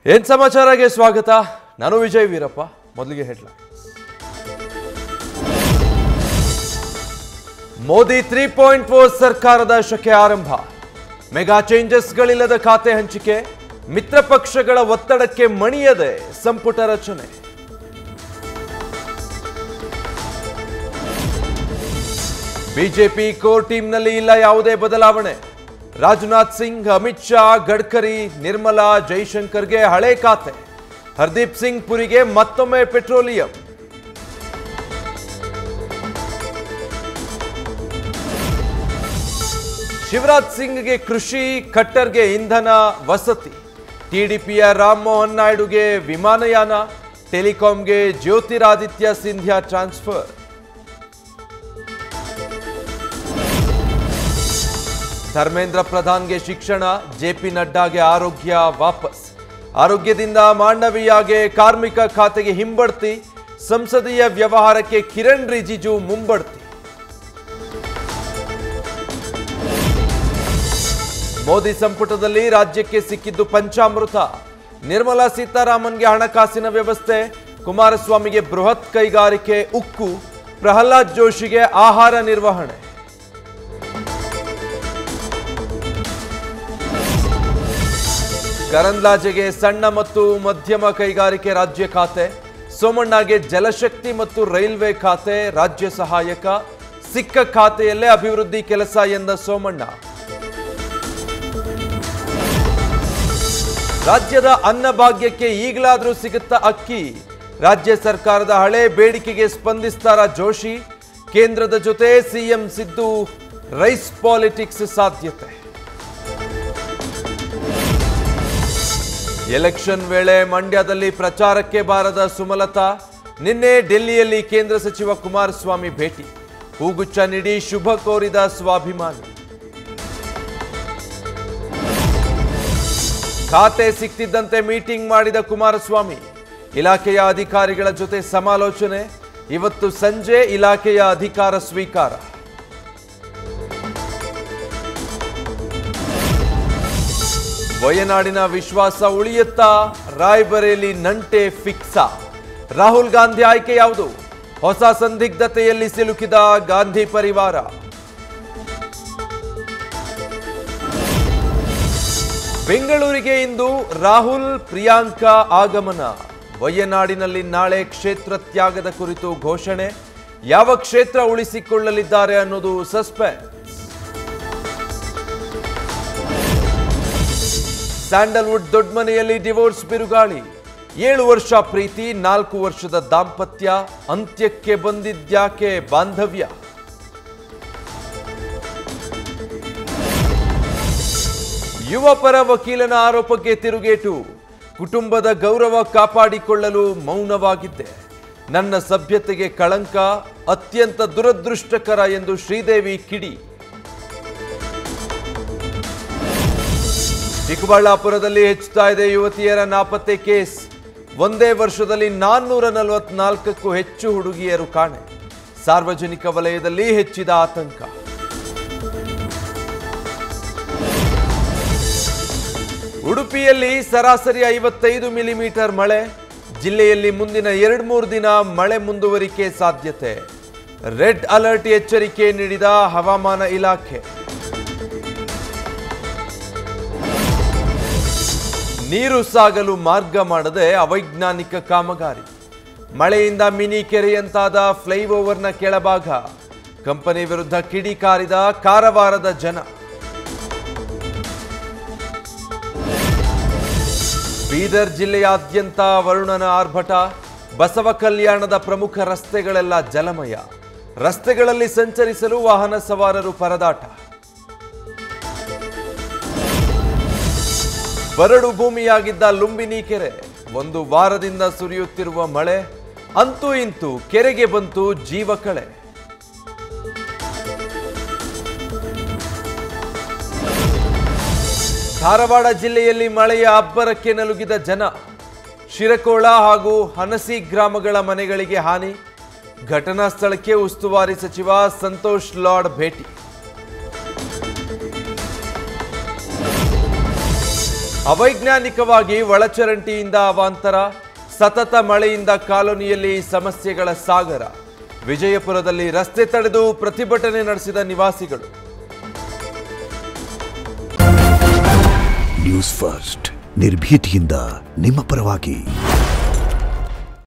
ಏನ್ ಸಮಾಚಾರಗೆ ಸ್ವಾಗತ ನಾನು ವಿಜಯ್ ವೀರಪ್ಪ ಮೊದಲಿಗೆ headline Modi three point four ಸರ್ಕಾರದ ಶಕೆ ಆರಂಭ ಮೆಗಾ ಚೇಂಜಸ್ಗಳಿಲ್ಲದ ಖಾತೆ ಹಂಚಿಕೆ ಮಿತ್ರ ಪಕ್ಷಗಳ ಒತ್ತಡಕ್ಕೆ ಮಣಿಯದೆ ಸಂಪುಟ ರಚನೆ ಬಿಜೆಪಿ ಕೋರ್ ಟೀಮ್ನಲ್ಲಿ ಇಲ್ಲ ಯಾವುದೇ ಬದಲಾವಣೆ ರಾಜನಾಥ್ ಸಿಂಗ್ ಅಮಿತ್ ಶಾ ಗಡ್ಕರಿ ನಿರ್ಮಲಾ ಜೈಶಂಕರ್ಗೆ ಹಳೆ ಖಾತೆ ಹರ್ದೀಪ್ ಸಿಂಗ್ ಪುರಿಗೆ ಮತ್ತೊಮ್ಮೆ ಪೆಟ್ರೋಲಿಯಂ ಶಿವರಾಜ್ ಸಿಂಗ್ಗೆ ಕೃಷಿ ಖಟ್ಟರ್ಗೆ ಇಂಧನ ವಸತಿ ಟಿಡಿಪಿಯ ರಾಮಮೋಹನ್ ನಾಯ್ಡುಗೆ ವಿಮಾನಯಾನ ಟೆಲಿಕಾಂಗೆ ಜ್ಯೋತಿರಾದಿತ್ಯ ಸಿಂಧ್ಯಾ ಟ್ರಾನ್ಸ್ಫರ್ ಧರ್ಮೇಂದ್ರ ಪ್ರಧಾನ್ಗೆ ಶಿಕ್ಷಣ ಜೆಪಿ ನಡ್ಡಾಗೆ ಆರೋಗ್ಯ ವಾಪಸ್ ಆರೋಗ್ಯದಿಂದ ಮಾಂಡವಿಯಾಗೆ ಕಾರ್ಮಿಕ ಖಾತೆಗೆ ಹಿಂಬಡ್ತಿ ಸಂಸದೀಯ ವ್ಯವಹಾರಕ್ಕೆ ಕಿರಣ್ ರಿಜಿಜು ಮುಂಬಡ್ತಿ ಮೋದಿ ಸಂಪುಟದಲ್ಲಿ ರಾಜ್ಯಕ್ಕೆ ಸಿಕ್ಕಿದ್ದು ಪಂಚಾಮೃತ ನಿರ್ಮಲಾ ಸೀತಾರಾಮನ್ಗೆ ಹಣಕಾಸಿನ ವ್ಯವಸ್ಥೆ ಕುಮಾರಸ್ವಾಮಿಗೆ ಬೃಹತ್ ಕೈಗಾರಿಕೆ ಉಕ್ಕು ಪ್ರಹ್ಲಾದ್ ಜೋಶಿಗೆ ಆಹಾರ ನಿರ್ವಹಣೆ ಕರಂದ್ಲಾಜೆಗೆ ಸಣ್ಣ ಮತ್ತು ಮಧ್ಯಮ ಕೈಗಾರಿಕೆ ರಾಜ್ಯ ಖಾತೆ ಸೋಮಣ್ಣಗೆ ಜಲಶಕ್ತಿ ಮತ್ತು ರೈಲ್ವೆ ಖಾತೆ ರಾಜ್ಯ ಸಹಾಯಕ ಸಿಕ್ಕ ಖಾತೆಯಲ್ಲೇ ಅಭಿವೃದ್ಧಿ ಕೆಲಸ ಎಂದ ಸೋಮಣ್ಣ ರಾಜ್ಯದ ಅನ್ನಭಾಗ್ಯಕ್ಕೆ ಈಗಲಾದರೂ ಸಿಗುತ್ತಾ ಅಕ್ಕಿ ರಾಜ್ಯ ಸರ್ಕಾರದ ಹಳೆ ಬೇಡಿಕೆಗೆ ಸ್ಪಂದಿಸ್ತಾರ ಜೋಶಿ ಕೇಂದ್ರದ ಜೊತೆ ಸಿಎಂ ಸಿದ್ದು ರೈಸ್ ಪಾಲಿಟಿಕ್ಸ್ ಸಾಧ್ಯತೆ ಎಲೆಕ್ಷನ್ ವೇಳೆ ಮಂಡ್ಯದಲ್ಲಿ ಪ್ರಚಾರಕ್ಕೆ ಬಾರದ ಸುಮಲತಾ ನಿನ್ನೆ ಡೆಲ್ಲಿಯಲ್ಲಿ ಕೇಂದ್ರ ಸಚಿವ ಕುಮಾರಸ್ವಾಮಿ ಭೇಟಿ ಹೂಗುಚ್ಚ ನೀಡಿ ಶುಭ ಕೋರಿದ ಸ್ವಾಭಿಮಾನಿ ಖಾತೆ ಸಿಕ್ತಿದ್ದಂತೆ ಮೀಟಿಂಗ್ ಮಾಡಿದ ಕುಮಾರಸ್ವಾಮಿ ಇಲಾಖೆಯ ಅಧಿಕಾರಿಗಳ ಜೊತೆ ಸಮಾಲೋಚನೆ ಇವತ್ತು ಸಂಜೆ ಇಲಾಖೆಯ ಅಧಿಕಾರ ಸ್ವೀಕಾರ ವಯನಾಡಿನ ವಿಶ್ವಾಸ ಉಳಿಯುತ್ತಾ ರಾಯ್ಬರೇಲಿ ನಂಟೆ ಫಿಕ್ಸಾ ರಾಹುಲ್ ಗಾಂಧಿ ಆಯ್ಕೆ ಯಾವುದು ಹೊಸ ಸಂದಿಗ್ಧತೆಯಲ್ಲಿ ಸಿಲುಕಿದ ಗಾಂಧಿ ಪರಿವಾರ ಬೆಂಗಳೂರಿಗೆ ಇಂದು ರಾಹುಲ್ ಪ್ರಿಯಾಂಕಾ ಆಗಮನ ವಯನಾಡಿನಲ್ಲಿ ನಾಳೆ ಕ್ಷೇತ್ರ ತ್ಯಾಗದ ಕುರಿತು ಘೋಷಣೆ ಯಾವ ಕ್ಷೇತ್ರ ಉಳಿಸಿಕೊಳ್ಳಲಿದ್ದಾರೆ ಅನ್ನೋದು ಸಸ್ಪೆನ್ಸ್ ಸ್ಯಾಂಡಲ್ವುಡ್ ದೊಡ್ಡಮನೆಯಲ್ಲಿ ಡಿವೋರ್ಸ್ ಬಿರುಗಾಳಿ ಏಳು ವರ್ಷ ಪ್ರೀತಿ ನಾಲ್ಕು ವರ್ಷದ ದಾಂಪತ್ಯ ಅಂತ್ಯಕ್ಕೆ ಬಂದಿದ್ಯಾಕೆ ಬಾಂಧವ್ಯ ಯುವ ಪರ ವಕೀಲನ ಆರೋಪಕ್ಕೆ ತಿರುಗೇಟು ಕುಟುಂಬದ ಗೌರವ ಕಾಪಾಡಿಕೊಳ್ಳಲು ಮೌನವಾಗಿದ್ದೆ ನನ್ನ ಸಭ್ಯತೆಗೆ ಕಳಂಕ ಅತ್ಯಂತ ದುರದೃಷ್ಟಕರ ಎಂದು ಶ್ರೀದೇವಿ ಕಿಡಿ ಚಿಕ್ಕಬಳ್ಳಾಪುರದಲ್ಲಿ ಹೆಚ್ಚುತ್ತಾ ಇದೆ ಯುವತಿಯರ ನಾಪತ್ತೆ ಕೇಸ್ ಒಂದೇ ವರ್ಷದಲ್ಲಿ ನಾನ್ನೂರ ನಲವತ್ನಾಲ್ಕಕ್ಕೂ ಹೆಚ್ಚು ಹುಡುಗಿಯರು ಕಾಣೆ ಸಾರ್ವಜನಿಕ ವಲಯದಲ್ಲಿ ಹೆಚ್ಚಿದ ಆತಂಕ ಉಡುಪಿಯಲ್ಲಿ ಸರಾಸರಿ ಐವತ್ತೈದು ಮಿಲಿಮೀಟರ್ ಮಳೆ ಜಿಲ್ಲೆಯಲ್ಲಿ ಮುಂದಿನ ಎರಡು ಮೂರು ದಿನ ಮಳೆ ಮುಂದುವರಿಕೆ ಸಾಧ್ಯತೆ ರೆಡ್ ಅಲರ್ಟ್ ಎಚ್ಚರಿಕೆ ನೀಡಿದ ಹವಾಮಾನ ಇಲಾಖೆ ನೀರು ಸಾಗಲು ಮಾರ್ಗ ಮಾಡದೆ ಅವೈಜ್ಞಾನಿಕ ಕಾಮಗಾರಿ ಮಳೆಯಿಂದ ಮಿನಿ ಕೆರೆಯಂತಾದ ಫ್ಲೈಓವರ್ನ ಕೆಳಭಾಗ ಕಂಪನಿ ವಿರುದ್ಧ ಕಿಡಿಕಾರಿದ ಕಾರವಾರದ ಜನ ಬೀದರ್ ಜಿಲ್ಲೆಯಾದ್ಯಂತ ವರುಣನ ಆರ್ಭಟ ಬಸವ ಕಲ್ಯಾಣದ ಪ್ರಮುಖ ರಸ್ತೆಗಳೆಲ್ಲ ಜಲಮಯ ರಸ್ತೆಗಳಲ್ಲಿ ಸಂಚರಿಸಲು ವಾಹನ ಸವಾರರು ಪರದಾಟ ಬರಡು ಭೂಮಿಯಾಗಿದ್ದ ಲುಂಬಿನಿ ಕೆರೆ ಒಂದು ವಾರದಿಂದ ಸುರಿಯುತ್ತಿರುವ ಮಳೆ ಅಂತೂ ಇಂತೂ ಕೆರೆಗೆ ಬಂತು ಜೀವಕಳೆ ಧಾರವಾಡ ಜಿಲ್ಲೆಯಲ್ಲಿ ಮಳೆಯ ಅಬ್ಬರಕ್ಕೆ ನಲುಗಿದ ಜನ ಶಿರಕೋಳ ಹಾಗೂ ಹನಸಿ ಗ್ರಾಮಗಳ ಮನೆಗಳಿಗೆ ಹಾನಿ ಘಟನಾ ಸ್ಥಳಕ್ಕೆ ಉಸ್ತುವಾರಿ ಸಚಿವ ಸಂತೋಷ್ ಲಾಡ್ ಭೇಟಿ ಅವೈಜ್ಞಾನಿಕವಾಗಿ ಒಳಚರಂಟಿಯಿಂದ ಅವಾಂತರ ಸತತ ಮಳೆಯಿಂದ ಕಾಲೋನಿಯಲ್ಲಿ ಸಮಸ್ಯೆಗಳ ಸಾಗರ ವಿಜಯಪುರದಲ್ಲಿ ರಸ್ತೆ ತಡೆದು ಪ್ರತಿಭಟನೆ ನಡೆಸಿದ ನಿವಾಸಿಗಳು ನ್ಯೂಸ್ ಫಸ್ಟ್ ನಿರ್ಭೀತಿಯಿಂದ ನಿಮ್ಮ ಪರವಾಗಿ